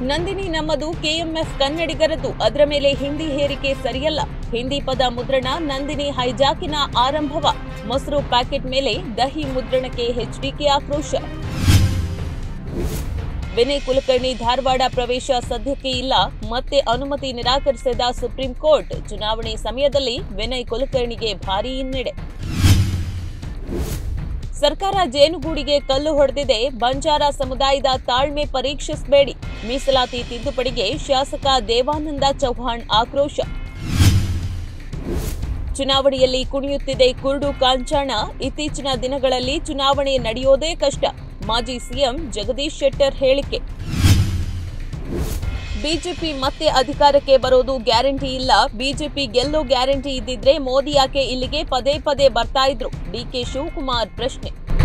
ನಂದಿನಿ ನಮ್ಮದು ಕೆಎಂಎಫ್ ಕನ್ನಡಿಗರದ್ದು ಅದರ ಮೇಲೆ ಹಿಂದಿ ಹೇರಿಕೆ ಸರಿಯಲ್ಲ ಹಿಂದಿ ಪದ ಮುದ್ರಣ ನಂದಿನಿ ಹೈಜಾಕಿನ ಆರಂಭವ ಮೊಸರು ಪ್ಯಾಕೆಟ್ ಮೇಲೆ ದಹಿ ಮುದ್ರಣಕ್ಕೆ ಎಚ್ಡಿಕೆ ಆಕ್ರೋಶ ವಿನಯ್ ಕುಲಕರ್ಣಿ ಧಾರವಾಡ ಪ್ರವೇಶ ಸದ್ಯಕ್ಕೆ ಇಲ್ಲ ಮತ್ತೆ ಅನುಮತಿ ನಿರಾಕರಿಸಿದ ಸುಪ್ರೀಂ ಕೋರ್ಟ್ ಚುನಾವಣೆ ಸಮಯದಲ್ಲಿ ವಿನಯ್ ಕುಲಕರ್ಣಿಗೆ ಭಾರೀ ಹಿನ್ನಡೆ ಸರ್ಕಾರ ಜೇನುಗೂಡಿಗೆ ಕಲ್ಲು ಹೊಡೆದಿದೆ ಬಂಜಾರ ಸಮುದಾಯದ ತಾಳ್ಮೆ ಪರೀಕ್ಷಿಸಬೇಡಿ ಮೀಸಲಾತಿ ತಿದ್ದುಪಡಿಗೆ ಶಾಸಕ ದೇವಾನಂದ ಚೌಹಾಣ್ ಆಕ್ರೋಶ ಚುನಾವಣೆಯಲ್ಲಿ ಕುಣಿಯುತ್ತಿದೆ ಕುರುಡು ಕಾಂಚಾಣ ಇತ್ತೀಚಿನ ದಿನಗಳಲ್ಲಿ ಚುನಾವಣೆ ನಡೆಯೋದೇ ಕಷ್ಟ ಮಾಜಿ ಸಿಎಂ ಜಗದೀಶ್ ಶೆಟ್ಟರ್ ಹೇಳಿಕೆ ಬಿಜೆಪಿ ಮತ್ತೆ ಅಧಿಕಾರಕ್ಕೆ ಬರೋದು ಗ್ಯಾರಂಟಿ ಇಲ್ಲ ಬಿಜೆಪಿ ಗೆಲ್ಲೋ ಗ್ಯಾರಂಟಿ ಇದ್ದಿದ್ರೆ ಮೋದಿ ಯಾಕೆ ಇಲ್ಲಿಗೆ ಪದೇ ಪದೇ ಬರ್ತಾ ಇದ್ರು ಡಿಕೆ ಶಿವಕುಮಾರ್ ಪ್ರಶ್ನೆ